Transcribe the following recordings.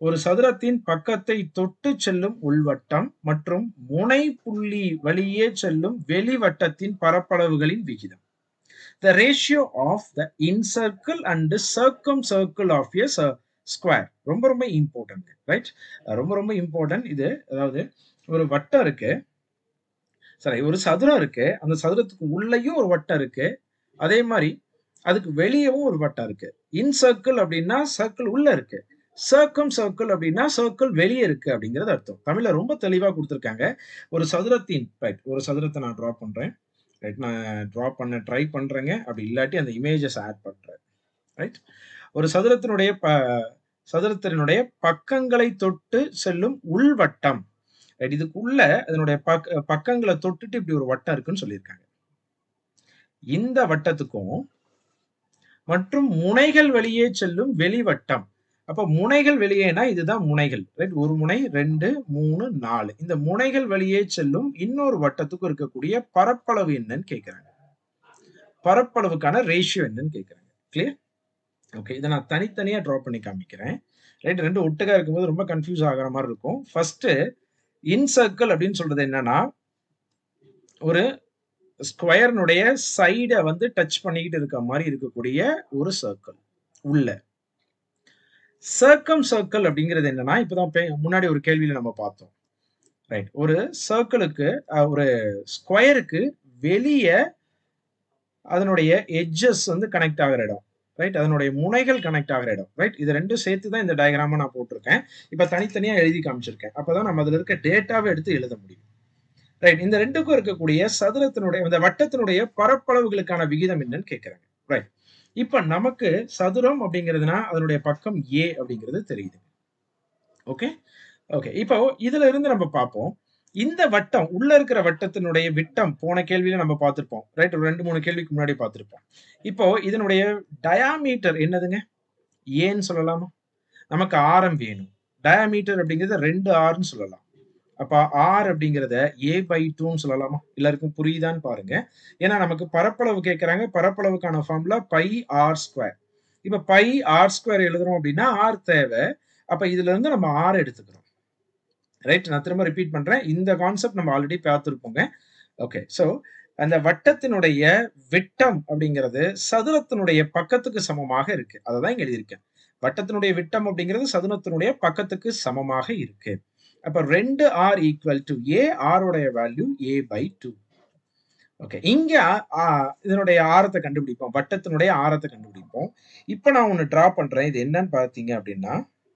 ஒரு சதுரத்தின் பக்கத்தை தொட்டு செல்லும் உள்வட்டம் மற்றும் முனை புள்ளி வழியே செல்லும் வெளிவட்டத்தின் பரப்பளவுகளின் விகிதம் the ratio of the incircle and circumcircle of a square ரொம்ப ரொம்ப இம்பார்ட்டன்ட் ரைட் ரொம்ப ரொம்ப இம்பார்ட்டன்ட் இது அதாவது ஒரு வட்டம் இருக்கு சரி ஒரு சதுரம் இருக்கு அந்த சதுரத்துக்கு உள்ளேயும் ஒரு வட்டம் இருக்கு அதே மாதிரி அதுக்கு வெளியவும் ஒரு வட்டம் இருக்கு இன் சர்க்கிள் அப்படின்னா சர்க்கிள் உள்ள இருக்கு சர்க்கம் சர்க்கிள் அப்படின்னா சர்க்கிள் வெளியே இருக்கு அப்படிங்கிறது அர்த்தம் தமிழ்ல ரொம்ப தெளிவா கொடுத்துருக்காங்க ஒரு சதுரத்தின் ரைட் ஒரு சதுரத்தை நான் டிரா பண்றேன் ரைட் நான் டிரா பண்ண ட்ரை பண்றேங்க அப்படி இல்லாட்டி அந்த இமேஜஸ் ஆட் பண்றேன் ரைட் ஒரு சதுரத்தினுடைய ப சதுரத்தினுடைய பக்கங்களை தொட்டு செல்லும் உள்வட்டம் ரைட் இதுக்குள்ள அதனுடைய பக்க பக்கங்களை தொட்டுட்டு இப்படி ஒரு வட்டம் இருக்குன்னு சொல்லியிருக்காங்க இந்த வட்டத்துக்கும் மற்றும் முனைகள் வெளியே செல்லும் வெளிவட்டம் அப்ப முனைகள் வெளியேனா இதுதான் முனைகள் ரைட் ஒரு முனை ரெண்டு மூணு நாலு இந்த முனைகள் வெளியே செல்லும் இன்னொரு வட்டத்துக்கும் இருக்கக்கூடிய பரப்பளவு என்னன்னு கேட்கிறாங்க பரப்பளவுக்கான ரேஷியோ என்னன்னு கேட்கிறாங்க கிளியர் ஓகே இதை நான் தனித்தனியா ட்ரா பண்ணி காமிக்கிறேன் ரைட் ரெண்டு ஒட்டுக்கா இருக்கும்போது ரொம்ப கன்ஃபியூஸ் ஆகிற மாதிரி இருக்கும் ஃபர்ஸ்ட் இன் சர்க்கிள் அப்படின்னு சொல்றது என்னன்னா ஒரு ஸ்கொயர்னுடைய சைடை வந்து டச் பண்ணிக்கிட்டு இருக்க மாதிரி இருக்கக்கூடிய ஒரு சர்க்கிள் உள்ள சர்க்கம் சர்க்கிள் அப்படிங்கிறது என்னன்னா இப்பதான் முன்னாடி ஒரு கேள்வியில நம்ம பார்த்தோம் ரைட் ஒரு சர்க்கிளுக்கு ஒரு ஸ்கொயருக்கு வெளியே அதனுடைய எட்ஜஸ் வந்து கனெக்ட் ஆகிற இடம் ரைட் அதனுடைய முனைகள் கனெக்ட் ஆகிற இடம் ரைட் இது ரெண்டும் சேர்த்து தான் இந்த டயக்ராம நான் போட்டிருக்கேன் இப்ப தனித்தனியா எழுதி காமிச்சிருக்கேன் அப்பதான் நம்ம அதுல இருக்க டேட்டாவை எடுத்து எழுத முடியும் ரைட் இந்த ரெண்டுக்கும் இருக்கக்கூடிய சதுரத்தினுடைய இந்த வட்டத்தினுடைய பரப்பளவுகளுக்கான விகிதம் என்னன்னு கேட்கிறாங்க ரைட் இப்ப நமக்கு சதுரம் அப்படிங்கிறதுனா அதனுடைய பக்கம் ஏ அப்படிங்கிறது தெரியுது ஓகே ஓகே இப்போ இதுல இருந்து நம்ம பார்ப்போம் இந்த வட்டம் உள்ள இருக்கிற வட்டத்தினுடைய விட்டம் போன கேள்வியில நம்ம பார்த்திருப்போம் ரைட் ஒரு ரெண்டு மூணு கேள்விக்கு முன்னாடி பார்த்திருப்போம் இப்போ இதனுடைய டயாமீட்டர் என்னதுங்க ஏன்னு சொல்லலாமா நமக்கு ஆரம் வேணும் டயாமீட்டர் அப்படிங்கிறத ரெண்டு ஆர்னு சொல்லலாம் அப்ப ஆர் அப்படிங்கிறத ஏ பை டூன்னு சொல்லலாமா எல்லாருக்கும் புரியுதான்னு பாருங்க ஏன்னா நமக்கு பரப்பளவு கேட்கறாங்க பரப்பளவுக்கான ஃபார்முலா பை ஆர் ஸ்கொயர் இப்ப பை ஆர் ஸ்கொயர் எழுதுறோம் அப்படின்னா ஆர் தேவை அப்ப இதுல இருந்து நம்ம ஆர் எடுத்துக்கிறோம் ரைட் நான் திரும்ப ரிப்பீட் பண்றேன் இந்த கான்செப்ட் நம்ம ஆல்ரெடி பார்த்துருப்போங்க ஓகே ஸோ அந்த வட்டத்தினுடைய விட்டம் அப்படிங்கிறது சதுரத்தினுடைய பக்கத்துக்கு சமமாக இருக்கு அதை தான் இங்க எழுதியிருக்கேன் வட்டத்தினுடைய விட்டம் அப்படிங்கிறது சதுரத்தினுடைய பக்கத்துக்கு சமமாக இருக்கு அப்ப ரெண்டு ஆர் ஈக்குவல் டு ஏ ஆருடைய value a by two okay இங்க இதனுடைய ஆரத்தை கண்டுபிடிப்போம் வட்டத்தினுடைய ஆரத்தை கண்டுபிடிப்போம் இப்ப நான் ஒன்னு டிரா பண்றேன் இது என்னன்னு பாத்தீங்க அப்படின்னா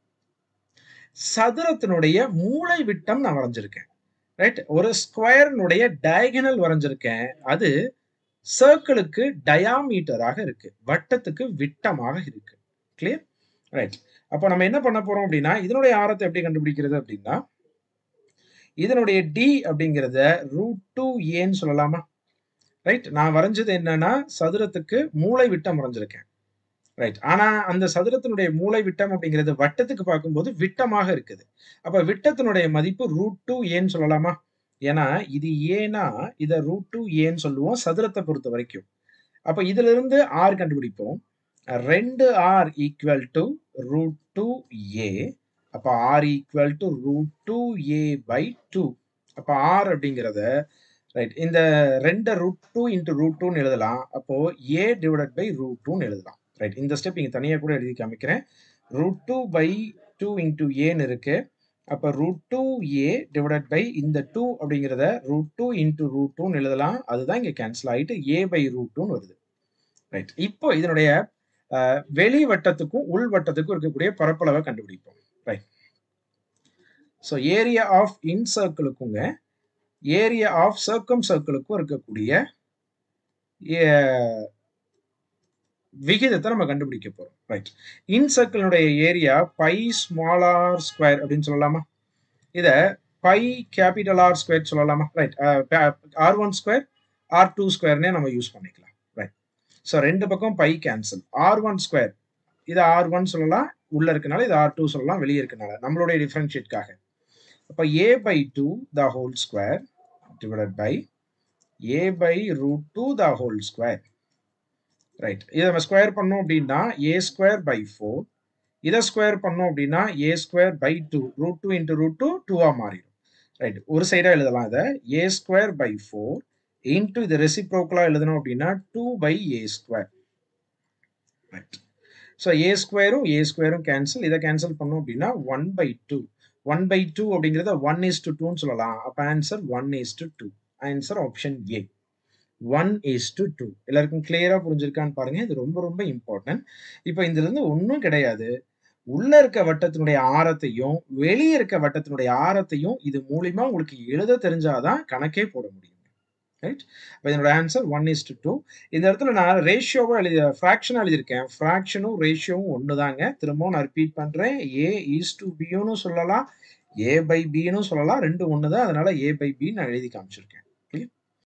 சதுரத்தினுடைய மூளை விட்டம் நான் வரைஞ்சிருக்கேன் ரைட் ஒரு ஸ்கொயர்னுடைய டயகனல் வரைஞ்சிருக்கேன் அது சர்க்கிளுக்கு டயாமீட்டராக இருக்கு வட்டத்துக்கு விட்டமாக இருக்கு கிளியர் ரைட் அப்போ நம்ம என்ன பண்ண போறோம் அப்படின்னா இதனுடைய ஆரத்தை எப்படி கண்டுபிடிக்கிறது அப்படின்னா இதனுடைய டி அப்படிங்கிறத ரூட் டூ ஏன்னு சொல்லலாமா ரைட் நான் வரைஞ்சது என்னன்னா சதுரத்துக்கு மூளை விட்டம் வரைஞ்சிருக்கேன் ரைட் ஆனா அந்த சதுரத்தினுடைய மூளை விட்டம் அப்படிங்கிறது வட்டத்துக்கு பார்க்கும்போது விட்டமாக இருக்குது அப்ப விட்டத்தினுடைய மதிப்பு ரூட் டூ ஏன்னு சொல்லலாமா ஏன்னா இது ஏனா இத ரூட் டூ ஏன்னு சொல்லுவோம் சதுரத்தை பொறுத்த வரைக்கும் அப்ப இதுல இருந்து ஆர் கண்டுபிடிப்போம் ரெண்டு r equal to root two a அப்ப r equal to root two a by two அப்ப ஆர் அப்படிங்கிறத ரைட் இந்த ரெண்டு ரூட் டூ இன்ட்டு ரூட் டூன்னு எழுதலாம் அப்போ ஏ டிவைடட் பை ரூட் டூன்னு எழுதலாம் ரைட் இந்த ஸ்டெப் இங்கே தனியாக கூட எழுதி காமிக்கிறேன் root two by two into ஏன்னு இருக்கு அப்போ root two a divided by இந்த டூ அப்படிங்கிறத ரூட் டூ இன்டூ ரூட் டூன்னு எழுதலாம் அதுதான் இங்கே கேன்சல் ஆகிட்டு ஏ பை ரூட் டூன்னு வருது ரைட் இப்போ இதனுடைய வெளி வட்டத்துக்கும் உள் வட்டத்துக்கும் இருக்கக்கூடிய பரப்பளவை கண்டுபிடிப்போம் ரைட் ஸோ ஏரியா ஆஃப் இன் சர்க்கிளுக்குங்க ஏரியா ஆஃப் சர்க்கம் சர்க்கிளுக்கும் இருக்கக்கூடிய விகிதத்தை நம்ம கண்டுபிடிக்க போறோம் ரைட் இன் சர்க்கிளுடைய area pi small r square அப்படின்னு சொல்லலாமா இத பை கேபிட்டல் ஆர் ஸ்கொயர் சொல்லலாமா right r one square r two ஸ்கொயர்னே நம்ம யூஸ் பண்ணிக்கலாம் ரைட் ஸோ ரெண்டு பக்கம் pi cancel r one square இது ஆர் ஒன் சொல்லலாம் உள்ள இருக்கனால இது ஆர் டூ சொல்லலாம் வெளியே இருக்கனால நம்மளுடைய டிஃபரன்ஷியேட்காக அப்போ a by two the whole square divided by a by root two the whole square right இதை நம்ம ஸ்கொயர் பண்ணோம் அப்படின்னா ஏ ஸ்கொயர் பை ஃபோர் இதை ஸ்கொயர் பண்ணோம் அப்படின்னா a square by two root two into root two டூவாக மாறிடும் right ஒரு சைடாக எழுதலாம் இதை a square by four into இது ரெசிப்ரோக்கலாக எழுதணும் அப்படின்னா two by a square right so a ஸ்கொயரும் ஏ ஸ்கொயரும் கேன்சல் இதை கேன்சல் பண்ணோம் அப்படின்னா one by two one by two அப்படிங்கிறத ஒன் இஸ் டு டூன்னு சொல்லலாம் அப்போ answer one is to two answer option a one is to two எல்லாருக்கும் கிளியரா புரிஞ்சிருக்கான்னு பாருங்க இது ரொம்ப ரொம்ப இம்பார்ட்டன்ட் இப்போ இதுல இருந்து ஒன்றும் கிடையாது உள்ள இருக்க வட்டத்தினுடைய ஆரத்தையும் வெளியே இருக்க வட்டத்தினுடைய ஆரத்தையும் இது மூலியமா உங்களுக்கு எழுத தெரிஞ்சாதான் கணக்கே போட முடியும் ரைட் இப்போ இதனோட answer one is to two இந்த இடத்துல நான் ரேஷியோவை எழுதி ஃப்ராக்ஷன் எழுதியிருக்கேன் ஃப்ராக்ஷனும் ரேஷியோவும் ஒன்று தாங்க திரும்பவும் நான் ரிப்பீட் பண்ணுறேன் ஏ இஸ் டு பியூன்னு சொல்லலாம் ஏ பை பின்னு சொல்லலாம் ரெண்டு ஒன்று தான் அதனால ஏ பை பி நான் எழுதி காமிச்சிருக்கேன்